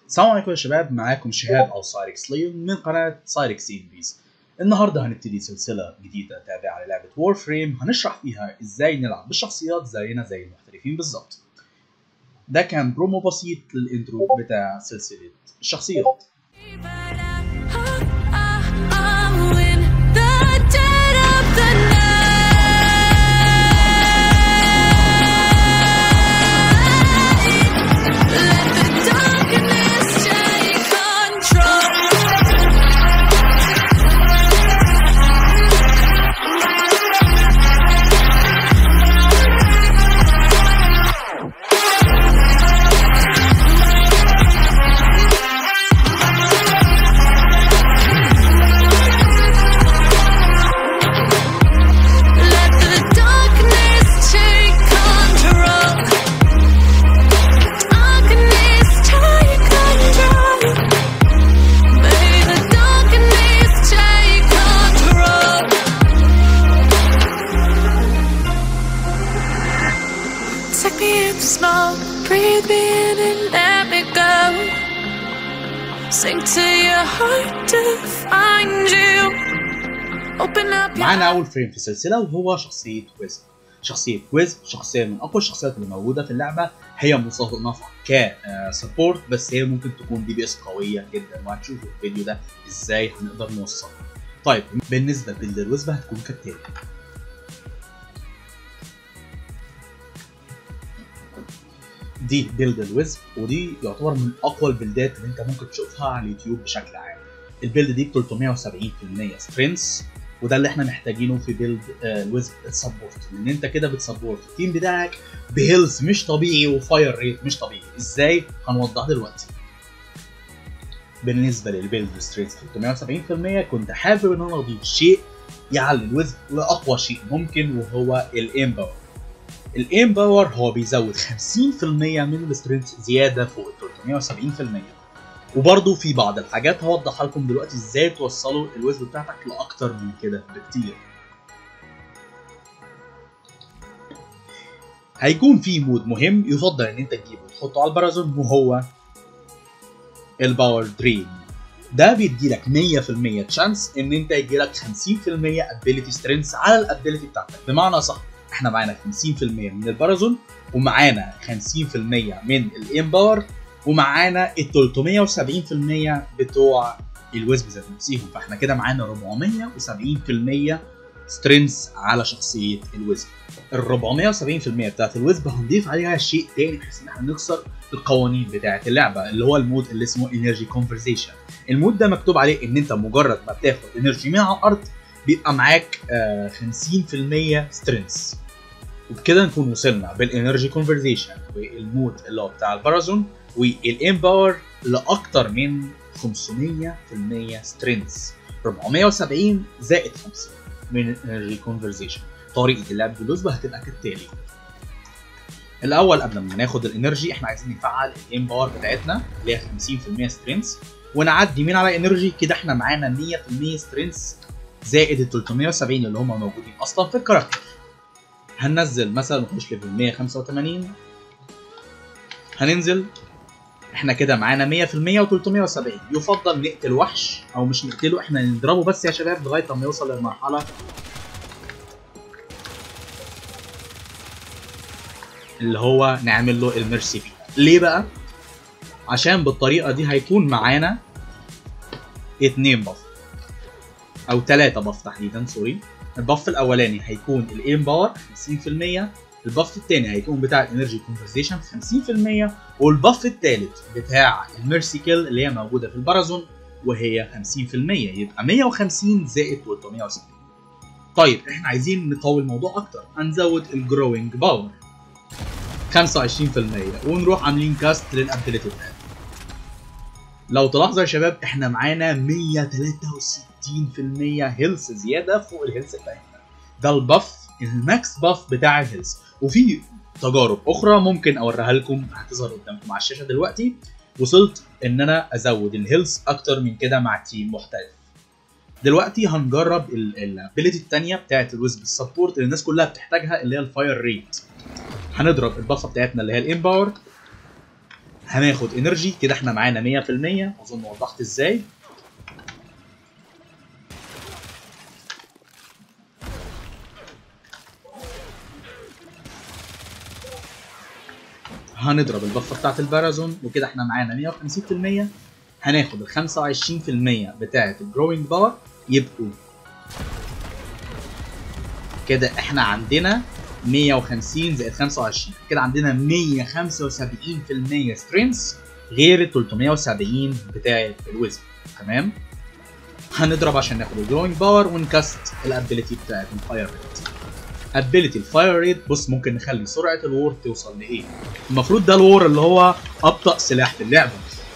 السلام عليكم يا شباب معاكم شهاب او سايركس ليون من قناه سايركس انفيز النهارده هنبتدي سلسله جديده تابعه للعبه وور فريم هنشرح فيها ازاي نلعب بالشخصيات زينا زي المحترفين بالظبط ده كان برومو بسيط للانترو بتاع سلسله الشخصيات Take me in the smoke, breathe me in and let me go. Sink to your heart to find you. Open up your معانا اول فريم في السلسله وهو شخصيه ويز شخصيه ويز شخصيه من اقوى الشخصيات اللي موجوده في اللعبه هي مصنفه كسبورت بس هي ممكن تكون دي بي اس قويه جدا وهتشوفوا الفيديو ده ازاي هنقدر نوصلها طيب بالنسبه لبيلد الوزبه هتكون كالتالي دي بيلد الويز ودي يعتبر من اقوى البيلدات اللي انت ممكن تشوفها على اليوتيوب بشكل عام البيلد دي ب 370% سترينث وده اللي احنا محتاجينه في بيلد آه، الويز سبورت لان انت كده بتسبورت التيم بتاعك بهيلث مش طبيعي وفاير ريت مش طبيعي ازاي هنوضح دلوقتي بالنسبه للبيلد سترينث 370% كنت حابب ان انا اضيف شيء يعلي الويز لاقوى شيء ممكن وهو الايم باور الايم باور هو بيزود 50% من السترينث زياده فوق ال 370% وبرضه في بعض الحاجات هوضحها لكم دلوقتي ازاي توصلوا الوزن بتاعتك لاكتر من كده بكتير هيكون في مود مهم يفضل ان انت تجيبه وتحطه على البرازون وهو الباور درين ده بيديلك 100% تشانس ان انت يجيلك 50% ابيليتي سترينث على الابيليتي بتاعتك بمعنى صح احنا معانا 50% من البارازون ومعانا 50% من الايم باور ومعانا ال 370% بتوع الويزب ذات نفسهم فاحنا كده معانا 470% سترينث على شخصيه الويزب ال 470% بتاعت الويزب هنضيف عليها شيء تاني بحيث ان احنا نكسر القوانين بتاعت اللعبه اللي هو المود اللي اسمه انرجي كونفرزيشن المود ده مكتوب عليه ان انت مجرد ما بتاخد انرجي من على الارض بيبقى معاك آه 50% سترينث وبكده نكون وصلنا بالانرجي كونفرزيشن والمود اللي هو بتاع البارازون والايم باور لاكتر من 500% سترينث 470 زائد 50 من الانرجي كونفرزيشن طريقه اللعب بالنسبه هتبقى كالتالي الاول قبل ما ناخد الانرجي احنا عايزين نفعل الايم باور بتاعتنا اللي هي 50% سترينث ونعدي مين على انرجي كده احنا معانا 100% سترينث زائد ال 370 اللي هم موجودين اصلا في الكاركتر هننزل مثلا نخش ليفل 185 هننزل احنا كده معانا 100% و370 يفضل نقتل وحش او مش نقتله احنا نضربه بس يا شباب لغايه ما يوصل للمرحله اللي هو نعمل له الميرسي بي ليه بقى عشان بالطريقه دي هيكون معانا اتنين بف او ثلاثة بف تحديدا سوري البف الاولاني هيكون الايم باور 50% البف الثاني هيكون بتاع الانرجي كونفرزيشن 50% والبف الثالث بتاع الميرسي كيل اللي هي موجوده في البارازون وهي 50% يبقى 150 زائد 370 طيب احنا عايزين نقوي الموضوع اكتر هنزود الجروينج باور 25% ونروح عاملين كاست للابيليتي بتاعتنا لو تلاحظوا يا شباب احنا معانا 163% هيلث زياده فوق الهيلث بتاعتنا ده البف الماكس باف بتاع الهيلث وفي تجارب اخرى ممكن اوريها لكم هتظهر قدامكم على الشاشه دلوقتي وصلت ان انا ازود الهيلث اكتر من كده مع تيم محترف دلوقتي هنجرب الابيليتي الثانيه بتاعت الويزب السبورت اللي الناس كلها بتحتاجها اللي هي الفاير ريت هنضرب البفه بتاعتنا اللي هي الامباور هناخد انرجي كده احنا معانا 100% اظن وضحت ازاي هنضرب البفه بتاعت البارازون وكده احنا معانا 150% هناخد ال 25% بتاعت الجروينج باور يبقوا كده احنا عندنا 150 زائد 25 كده عندنا 175% سترينث غير ال 370 بتاعت الويزن تمام هنضرب عشان ناخد الجروينج باور ونكست الابيليتي بتاعت الفاير ريت ابيليتي الفاير ريت بص ممكن نخلي سرعه الوور توصل لايه المفروض ده الوور اللي هو ابطا سلاح في اللعبه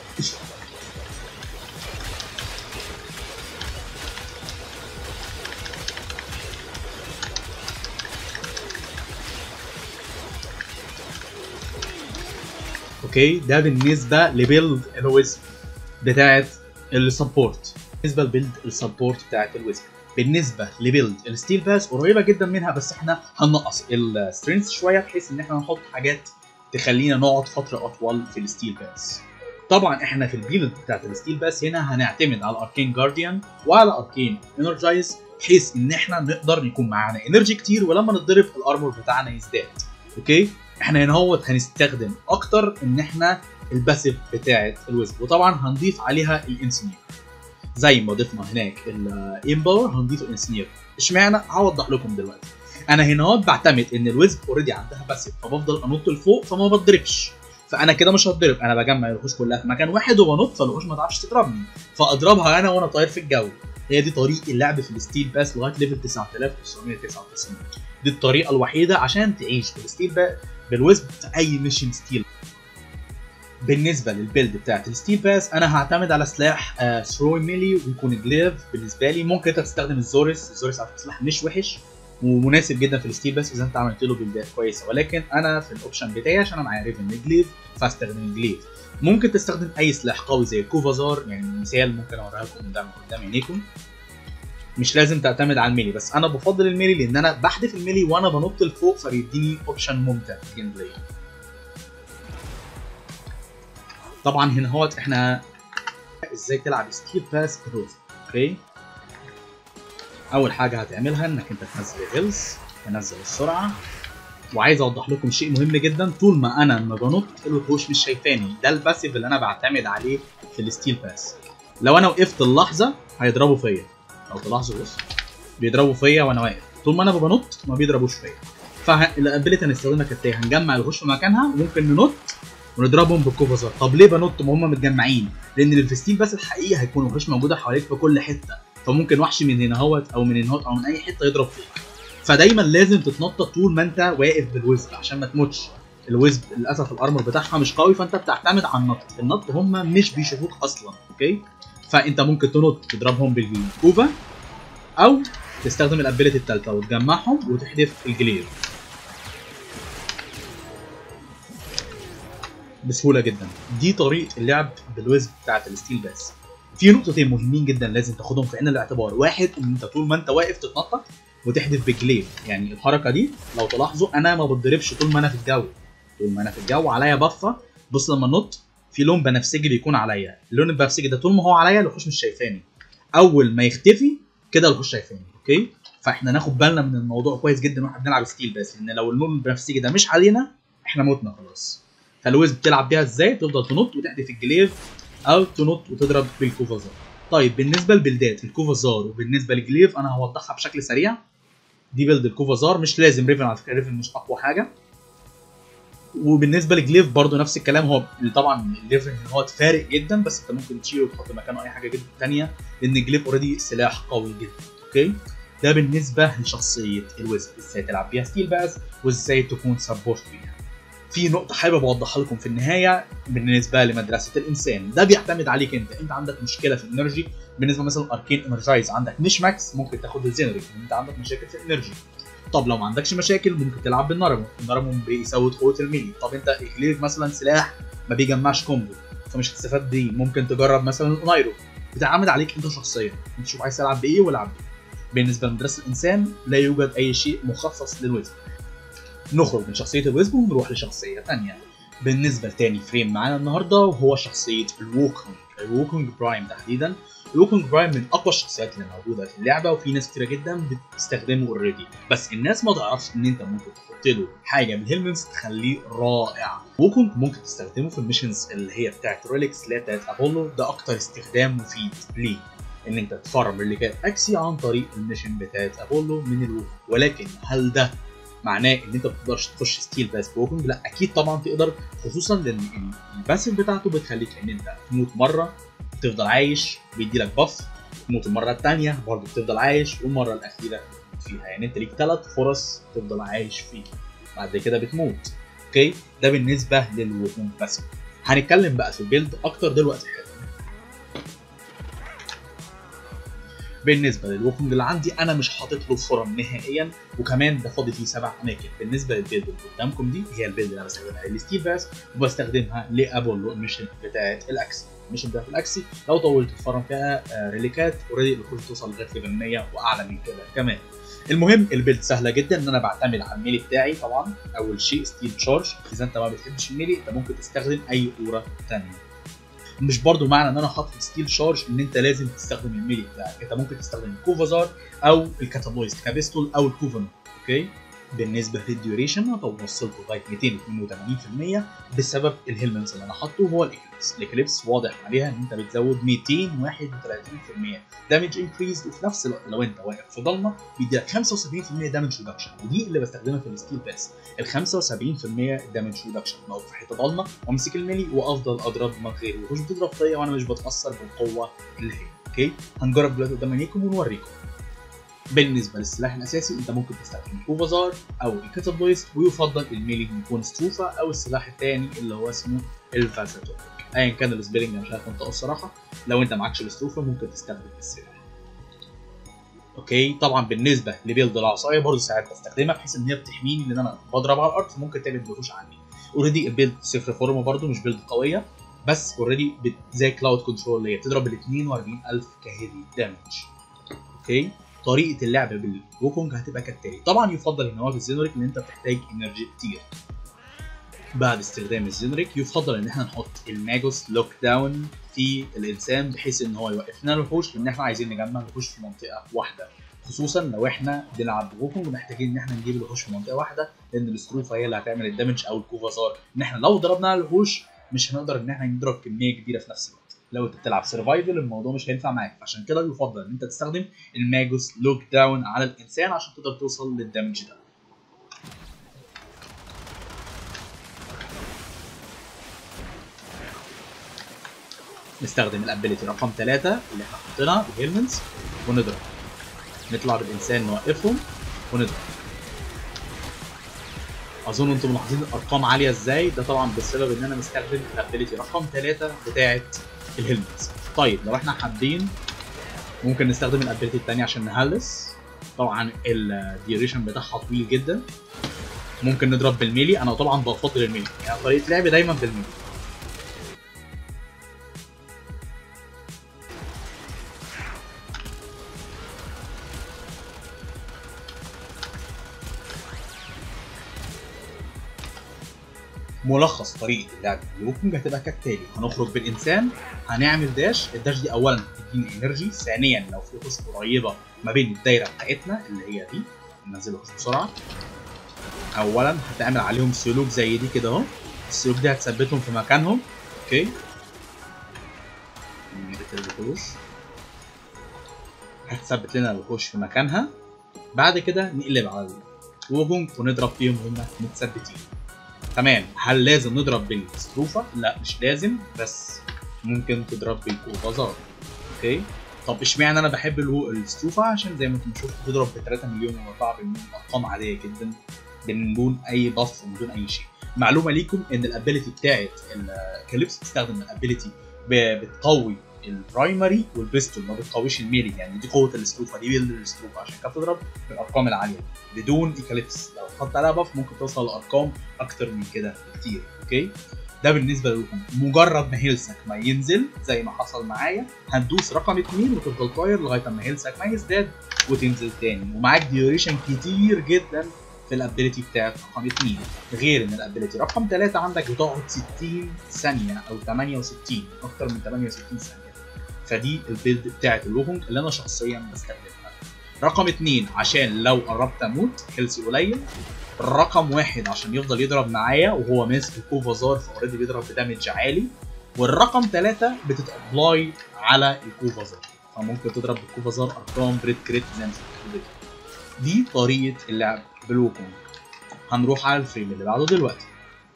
اوكي ده بالنسبه لبيلد الويزن بتاعت السبورت بالنسبه لبيلد السبورت بتاعت الويزن بالنسبه لبيلد الستيل باس قريبه جدا منها بس احنا هننقص السترينث شويه بحيث ان احنا نحط حاجات تخلينا نقعد فتره اطول في الستيل باس طبعا احنا في البيلد بتاعت الستيل باس هنا هنعتمد على اركين جارديان وعلى اركين انرجايز بحيث ان احنا نقدر يكون معانا انرجي كتير ولما نتضرب الارمور بتاعنا يزداد اوكي احنا هنا هوت هنستخدم اكتر ان احنا الباسيف بتاعت الويزب وطبعا هنضيف عليها الانسنير زي ما ضفنا هناك الامباور هنضيف الانسنير اشمعنى هوضح لكم دلوقتي انا هنا هوت بعتمد ان الويزب اوريدي عندها باسيف فبفضل انط لفوق فما بتضربش فانا كده مش هتضرب انا بجمع الوحوش كلها في مكان واحد وبنط فالوحوش ما تعرفش تضربني فاضربها انا وانا طاير في الجو هي دي طريقه اللعب في الستيل باس لغايه ليفل 9999 دي الطريقه الوحيده عشان تعيش بالستيل باس بالويزب في اي ميشن ستيل بالنسبه للبيلد بتاعت الستيل باس انا هعتمد على سلاح ثرو ميلي ويكون جليف بالنسبه لي ممكن انت تستخدم الزورس الزورس على فكره سلاح مش وحش ومناسب جدا في الستيل باس اذا انت عملت له بيلدات كويسه ولكن انا في الاوبشن بتاعي عشان انا معايا ريفن جليف فاستخدم الجليف ممكن تستخدم اي سلاح قوي زي كوفازار يعني مثال ممكن اوريها لكم قدام قدام عينيكم مش لازم تعتمد على الميلي بس انا بفضل الميلي لان انا بحذف الميلي وانا بنط لفوق فبيديني اوبشن ممتع في الجيم بلاي طبعا هنا هوت احنا ازاي تلعب ستيل باس بروز اوكي اول حاجه هتعملها انك انت تنزل الهيلز تنزل السرعه وعايز اوضح لكم شيء مهم جدا طول ما انا لما بنط الوحوش مش شايفاني ده الباسيف اللي انا بعتمد عليه في الستيل باس لو انا وقفت اللحظه هيضربوا فيا لو تلاحظوا بص بيضربوا فيا وانا واقف طول ما انا بنط ما بيضربوش فيا فالابيلتي هنستخدمها كالتالي هنجمع الوحوش في مكانها وممكن ننط ونضربهم بالكوفازار طب ليه بنط ما هم متجمعين لان الفستيل بس الحقيقي هيكون وحوش موجوده حواليك في كل حته فممكن وحش من هنا اهوت او من هنا اهوت او من اي حته يضرب فيك فدايما لازم تتنطط طول ما انت واقف بالوزب عشان ما تموتش الوزب للاسف الارمر بتاعها مش قوي فانت بتعتمد على النط النط هم مش بيشوفوك اصلا اوكي فانت ممكن تنط تضربهم بالكوفا او تستخدم الابيلتي الثالثه وتجمعهم وتحذف الجلير بسهوله جدا دي طريقه اللعب بالويزب بتاعت الستيل باس في نقطتين مهمين جدا لازم تاخدهم في عين الاعتبار واحد ان انت طول ما انت واقف تتنطط وتحدف بجليف يعني الحركه دي لو تلاحظوا انا ما بتضربش طول ما انا في الجو طول ما انا في الجو عليا بفه بص لما نط في لون بنفسجي بيكون عليا اللون البنفسجي ده طول ما هو عليا الوحوش مش شايفاني اول ما يختفي كده الوحوش شايفاني اوكي فاحنا ناخد بالنا من الموضوع كويس جدا واحنا بنلعب ستيل بس لان لو اللون البنفسجي ده مش علينا احنا متنا خلاص فالويز بتلعب بيها ازاي تفضل تنط وتحدف الجليف او تنط وتضرب بالكوفازار طيب بالنسبه لبلدات الكوفازار وبالنسبه للجليف انا هوضحها بشكل سريع دي بيلد الكوفازار مش لازم ريفن على فكره ريفن مش اقوى حاجه وبالنسبه لجليف برضو نفس الكلام هو طبعا الليفن هو فارق جدا بس انت ممكن تشيله وتحط مكانه اي حاجه جدا ثانيه لان الجليف اوريدي سلاح قوي جدا اوكي ده بالنسبه لشخصيه الويزب ازاي تلعب بيها ستيل باز وازاي تكون سبورت بيها في نقطة حابب أوضحها لكم في النهاية بالنسبة لمدرسة الإنسان، ده بيعتمد عليك أنت، أنت عندك مشكلة في الإنرجي، بالنسبة مثلا أركين إنرجايز عندك مش ماكس ممكن تاخد الزينري، أنت عندك مشاكل في الإنرجي. طب لو ما عندكش مشاكل ممكن تلعب بالنارمون، النارمون بيزود قوة الميلي، طب أنت إكليف مثلا سلاح ما بيجمعش كومبو، فمش هتستفاد بيه، ممكن تجرب مثلا الأونايرو، بتعتمد عليك أنت شخصيا، أنت شوف عايز تلعب بإيه والعب بيه. بالنسبة لمدرسة الإنسان لا يوجد أي شيء مخصص للوزن. نخرج من شخصيه الويزبو ونروح لشخصيه ثانيه بالنسبه لتاني فريم معانا النهارده وهو شخصيه الووكونج الووكونج برايم تحديدا الووكونج برايم من اقوى الشخصيات اللي موجوده في اللعبه وفي ناس كتيره جدا بتستخدمه اوريدي بس الناس ما تعرفش ان انت ممكن تحط له حاجه من الهيلمنتس تخليه رائع ووكونج ممكن تستخدمه في الميشنز اللي هي بتاعت ريليكس اللي هي بتاعت ابولو ده اكتر استخدام مفيد ليه ان انت تفرم ريليكات اكسي عن طريق الميشن بتاعت ابولو من الووكونج ولكن هل ده معناه ان انت ما تقدرش تخش ستيل باس بوكينج لا اكيد طبعا تقدر خصوصا لان الباسف بتاعته بتخليك ان انت تموت مره تفضل عايش بيدي لك باف تموت المره الثانيه برضه بتفضل عايش والمره الاخيره بتموت فيها يعني انت ليك ثلاث فرص تفضل عايش فيه بعد كده بتموت اوكي ده بالنسبه للوكينج باسف هنتكلم بقى في البيلد اكتر دلوقتي حلو بالنسبه للوكينج اللي عندي انا مش حاطط له فرم نهائيا وكمان ده فاضي فيه سبع اماكن بالنسبه للبيلد اللي قدامكم دي هي البيلد اللي انا بستخدمها للستيل باس وبستخدمها لابولو الميشن بتاعه الاكسي الميشن بتاعه الاكسي لو طولت الفرم فيها آه ريليكات اوريدي الوحوش توصل لغايه ليفل 100 واعلى من كده كمان المهم البيلد سهله جدا ان انا بعتمد على الميلي بتاعي طبعا اول شيء ستيل تشارج اذا انت ما بتحبش الميلي انت ممكن تستخدم اي اورا ثانيه مش برضو معنى ان انا حاطط ستيل شارج ان انت لازم تستخدم الميلي بتاعك انت ممكن تستخدم الكوفازار او الكاتابويست كابيستول او الكوفن اوكي بالنسبه للديوريشن انا وصلت لغايه 282% بسبب الهيلمنتس اللي انا حاطه هو الاكليبس الاكليبس واضح عليها ان انت بتزود 231% دامج انكريز وفي نفس الوقت لو انت واقف في ضلمه بيديلك 75% دامج ريدكشن ودي اللي بستخدمها في الستيل باس ال 75% دامج ريدكشن لو في حته ضلمه وامسك الميلي وافضل اضرب من غير وحوش بتضرب فيا وانا مش بتاثر بالقوه اللي هي اوكي هنجرب دلوقتي قدام عينيكم ونوريكم بالنسبه للسلاح الاساسي انت ممكن تستخدم الكوفازار او الكاتابويست ويفضل الميلي يكون ستروفا او السلاح الثاني اللي هو اسمه الفازاتور ايا كان السبيلنج انا مش عارف انطقه الصراحه لو انت معكش الستروفا ممكن تستخدم السلاح اوكي طبعا بالنسبه لبيلد العصايه برضه ساعات بستخدمها بحيث ان هي بتحميني لان انا بضرب على الارض فممكن تعمل وحوش عني اوريدي البيلد صفر فورمه برضه مش بيلد قويه بس اوريدي زي كلاود كنترول اللي هي بتضرب ال 42000 كهيفي دامج اوكي طريقه اللعب بالووكونج هتبقى كالتالي طبعا يفضل ان هو في الزينوريك ان انت بتحتاج انرجي كتير بعد استخدام الزينوريك يفضل ان احنا نحط الماجوس لوك داون في الانسان بحيث ان هو يوقف لنا الوحوش لان احنا عايزين نجمع الوحوش في منطقه واحده خصوصا لو احنا بنلعب بوكونج محتاجين ان احنا نجيب الوحوش في منطقه واحده لان الستروفا هي اللي هتعمل الدمج او الكوفازار ان احنا لو ضربنا على الوحوش مش هنقدر ان احنا نضرب كميه كبيره في نفس الوقت لو انت بتلعب سرفايفل الموضوع مش هينفع معاك عشان كده يفضل ان انت تستخدم الماجوس لوك داون على الانسان عشان تقدر توصل للدمج ده نستخدم الابيليتي رقم 3 اللي احنا حاطينها الهيلمنتس ونضرب نطلع بالانسان نوقفهم ونضرب اظن انتم ملاحظين الارقام عاليه ازاي ده طبعا بسبب ان انا مستخدم الابيليتي رقم 3 بتاعه الهيلمنتس طيب لو احنا حابين ممكن نستخدم الابيليتي الثانيه عشان نهلس طبعا الديوريشن بتاعها طويل جدا ممكن نضرب بالميلي انا طبعا بفضل الميلي يعني طريقه لعبي دايما بالميلي ملخص طريقه اللعب الووكينج هتبقى كالتالي هنخرج بالانسان هنعمل داش الداش دي اولا هتديني انرجي ثانيا لو في وحوش قريبه ما بين الدايره بتاعتنا اللي هي دي ننزل وحوش بسرعه اولا هتعمل عليهم سلوك زي دي كده اهو السلوك دي هتثبتهم في مكانهم اوكي نقتل الوحوش هتثبت لنا الوحوش في مكانها بعد كده نقلب على الووكينج ونضرب فيهم هما متثبتين تمام هل لازم نضرب بالستروفا؟ لا مش لازم بس ممكن تضرب بالكوفازار اوكي طب اشمعنى انا بحب الستروفا عشان زي ما انتم شفتوا بتضرب ب 3 مليون و4 مليون ارقام عاديه جدا من دون اي بف ومن دون اي شيء معلومه ليكم ان الابيليتي بتاعت الكاليبس بتستخدم الابيليتي بتقوي البرايمري والبيستول ما بتقويش الميلي يعني دي قوه الاستروفا دي بيلد الاستروفا عشان كده بتضرب بالارقام العاليه بدون ايكاليبس لو تحط عليها باف ممكن توصل لارقام اكتر من كده بكتير اوكي ده بالنسبه للوكم مجرد ما هيلسك ما ينزل زي ما حصل معايا هندوس رقم 2 وتفضل طاير لغايه ما هيلسك ما يزداد وتنزل تاني ومعاك ديوريشن كتير جدا في الابيلتي بتاعت رقم 2 غير ان الابيلتي رقم 3 عندك بتقعد 60 ثانيه او 68 اكتر من 68 ثانيه فدي البيلد بتاعت الوهونج اللي انا شخصيا بستخدمها رقم 2 عشان لو قربت اموت هيلثي قليل رقم واحد عشان يفضل يضرب معايا وهو ماسك الكوفازار فاوريدي بيضرب بدامج عالي والرقم ثلاثة بتتابلاي على الكوفازار فممكن تضرب بالكوفازار ارقام بريد كريت زي ما شفت كده. دي طريقة اللعب بالوكونج هنروح على الفريم اللي بعده دلوقتي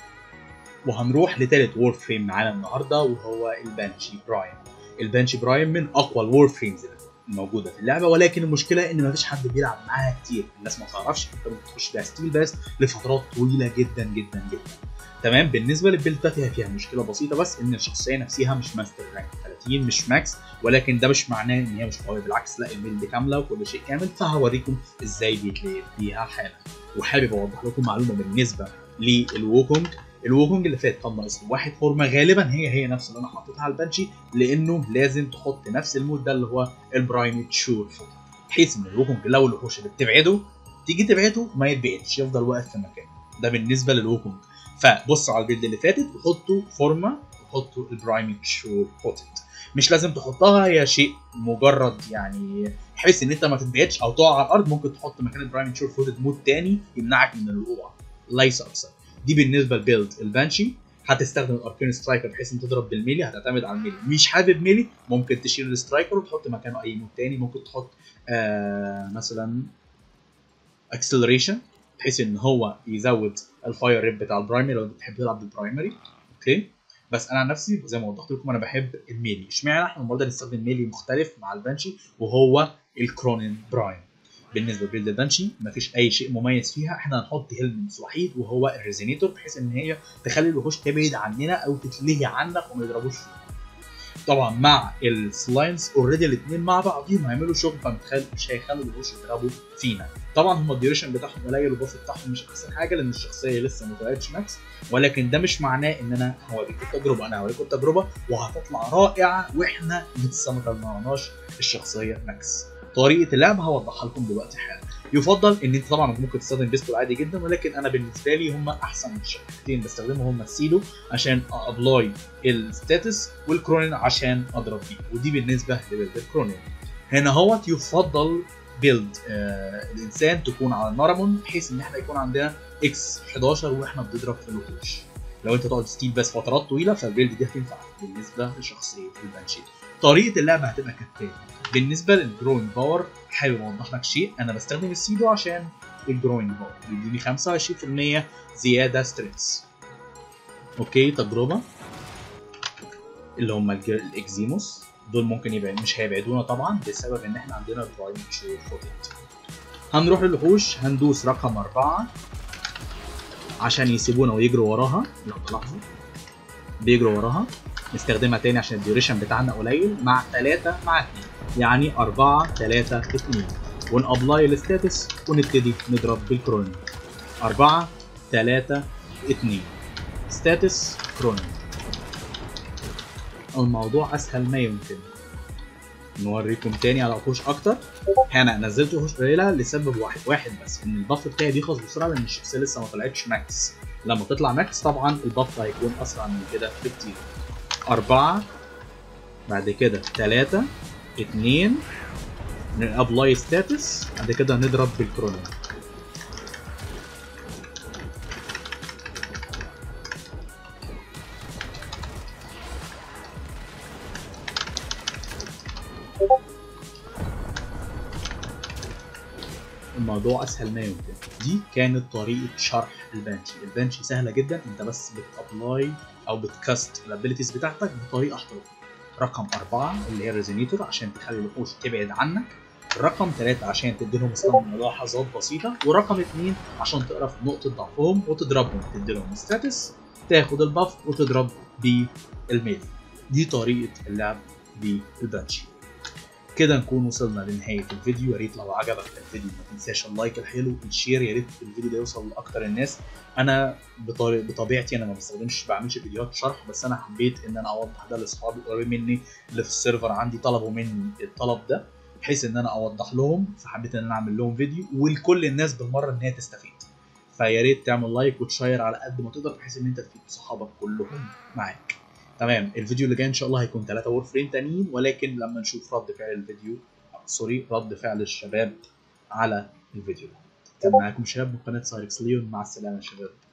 وهنروح لتالت وور فريم معانا النهارده وهو البانشي برايم البانشي برايم من اقوى الوور فريمز الموجوده في اللعبه ولكن المشكله ان مفيش حد بيلعب معاها كتير الناس ما تعرفش انت ممكن تخش بيها ستيل بس لفترات طويله جدا جدا جدا تمام بالنسبه للبيلد بتاعتي هي فيها مشكله بسيطه بس ان الشخصيه نفسها مش ماستر رانك 30 مش ماكس ولكن ده مش معناه ان هي مش قويه بالعكس لا البيلد كامله وكل شيء كامل فهوريكم ازاي بيتلعب بيها حالا وحابب اوضح لكم معلومه بالنسبه للوكونج الوكونج اللي فات كان ناقص واحد فورمه غالبا هي هي نفس اللي انا حطيتها على البنشي لانه لازم تحط نفس المود ده اللي هو البرايمت شور فوت بحيث ان الوكونج لو الوحوش اللي بتبعده تيجي تبعده ما يتبعدش يفضل واقف في مكانه ده بالنسبه للوكونج فبصوا على البيلد اللي فاتت وحطوا فورمه وحطوا البرايمت شور فوتت مش لازم تحطها هي شيء مجرد يعني بحيث ان انت ما تتبعدش او تقع على الارض ممكن تحط مكان البرايمت شور فوتت مود تاني يمنعك من الوقوع ليس اكثر دي بالنسبه لبيلد البانشي هتستخدم الاركين سترايكر بحيث ان تضرب بالميلي هتعتمد على الميلي مش حابب ميلي ممكن تشيل السترايكر وتحط مكانه اي مود تاني ممكن تحط آه مثلا اكسلريشن بحيث ان هو يزود الفاير ريت بتاع البرايمري لو انت بتحب تلعب بالبرايمري اوكي بس انا عن نفسي زي ما وضحت لكم انا بحب الميلي اشمعنى احنا النهارده نستخدم ميلي مختلف مع البانشي وهو الكرونين برايم بالنسبه لبيلد البانشي مفيش اي شيء مميز فيها احنا هنحط هيلمنتس وحيد وهو الريزينيتور بحيث ان هي تخلي الوحوش تبعد عننا او تتلهي عنك وما يضربوش فينا طبعا مع السلايمز اوريدي الاثنين مع بعضهم هيعملوا شغل فمتخيل مش هيخلوا الوحوش يضربوا فينا طبعا هم الديوريشن بتاعهم قليل والباف بتاعهم مش احسن حاجه لان الشخصيه لسه ما طلعتش ماكس ولكن ده مش معناه ان انا هوريكم التجربه انا هوريكم التجربه وهتطلع رائعه واحنا لسه ما طلعناش الشخصيه ماكس طريقه اللعب هوضحها لكم دلوقتي حالا يفضل ان انت طبعا ممكن تستخدم بيستول عادي جدا ولكن انا بالنسبه لي هم احسن شخصيتين بستخدمهم هم السيلو عشان ابلاي الستاتس والكرونين عشان اضرب بيه ودي بالنسبه لبيلد الكرونين هنا هوت يفضل بيلد آه الانسان تكون على النارمون بحيث ان احنا يكون عندنا اكس 11 واحنا بنضرب في الوحوش لو انت تقعد ستيل بس فترات طويله فالبيلد دي هتنفع بالنسبه لشخصيه البانشي طريقه اللعبه هتبقى كالتالي بالنسبه للجروينج باور حابب اوضح لك شيء انا بستخدم السيدو عشان الجروينج باور بيديني 25% زياده ستريس اوكي تجربه اللي هم الج- الاكزيموس دول ممكن يبعد مش هيبعدونا طبعا بسبب ان احنا عندنا البرايم شور فوتنت هنروح للوحوش هندوس رقم أربعة عشان يسيبونا ويجروا وراها لو تلاحظوا بيجروا وراها نستخدمها تاني عشان الديوريشن بتاعنا قليل مع 3 مع 2 يعني 4 3 2 ونابلاي الستاتس ونبتدي نضرب بالكروني 4 3 2 ستاتس كروني الموضوع اسهل ما يمكن نوريكم تاني على وحوش اكتر انا نزلت وحوش قليله لسبب واحد واحد بس ان الباف بتاعي بيخلص بسرعه لان الشخصيه لسه ما طلعتش ماكس لما تطلع ماكس طبعا الباف هيكون اسرع من كده بكتير أربعة بعد كده تلاتة اتنين ابلاي ستاتس بعد كده نضرب بالكرونو الموضوع اسهل ما يمكن دي كانت طريقه شرح البانشي البانشي سهله جدا انت بس بتابلاي او بتكاست الابيلتيز بتاعتك بطريقه احترافيه رقم أربعة اللي هي الريزونيتور عشان تخلي الوحوش تبعد عنك رقم ثلاثة عشان تديلهم ستان ملاحظات بسيطة ورقم اثنين عشان تعرف نقطة ضعفهم وتضربهم تديلهم ستاتس تاخد الباف وتضرب بالميلي دي طريقة اللعب بالبانشي كده نكون وصلنا لنهاية الفيديو يا ريت لو عجبك الفيديو ما تنساش اللايك الحلو الشير يا ريت الفيديو ده يوصل لأكتر الناس أنا بطري- بطبيعتي أنا ما بستخدمش بعملش فيديوهات شرح بس أنا حبيت إن أنا أوضح ده لأصحابي قريبين مني اللي في السيرفر عندي طلبوا مني الطلب ده بحيث إن أنا أوضح لهم فحبيت إن أنا أعمل لهم فيديو ولكل الناس بالمرة إن هي تستفيد فيا ريت تعمل لايك وتشير على قد ما تقدر بحيث ان انت تفيد صحابك كلهم معاك تمام الفيديو اللي جاي ان شاء الله هيكون 3 وور فريم تانيين ولكن لما نشوف رد فعل الفيديو سوري رد فعل الشباب على الفيديو ده كان معاكم شباب من قناه سايركس ليون مع السلامه يا شباب